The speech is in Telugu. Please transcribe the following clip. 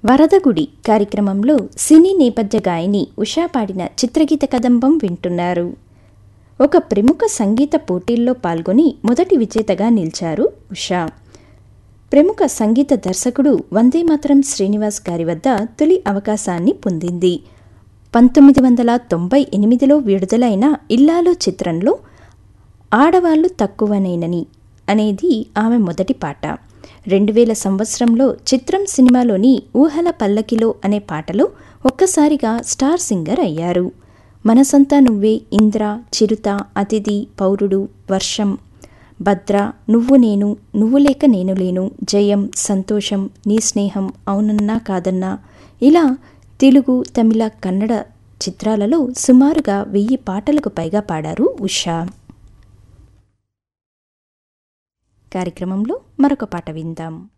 వరదగుడి కార్యక్రమంలో సినీ నేపథ్య గాయని ఉషా పాడిన చిత్రగీత కదంబం వింటున్నారు ఒక ప్రముఖ సంగీత పోటీల్లో పాల్గొని మొదటి విజేతగా నిలిచారు ఉషా ప్రముఖ సంగీత దర్శకుడు వందేమాతరం శ్రీనివాస్ గారి వద్ద తొలి అవకాశాన్ని పొందింది పంతొమ్మిది వందల తొంభై ఎనిమిదిలో విడుదలైన ఇల్లాలు చిత్రంలో ఆడవాళ్లు తక్కువనేనని అనేది ఆమె మొదటి పాట రెండు వేల సంవత్సరంలో చిత్రం సినిమాలోని ఊహల పల్లకిలో అనే పాటలో ఒక్కసారిగా స్టార్ సింగర్ అయ్యారు మనసంతా నువ్వే ఇంద్ర చిరుత అతిథి పౌరుడు వర్షం భద్ర నువ్వు నేను నువ్వు లేక నేను లేను జయం సంతోషం నీ స్నేహం అవునన్నా కాదన్నా ఇలా తెలుగు తమిళ కన్నడ చిత్రాలలో సుమారుగా వెయ్యి పాటలకు పైగా పాడారు ఉషా కార్యక్రమంలో మరొక పాట విందాం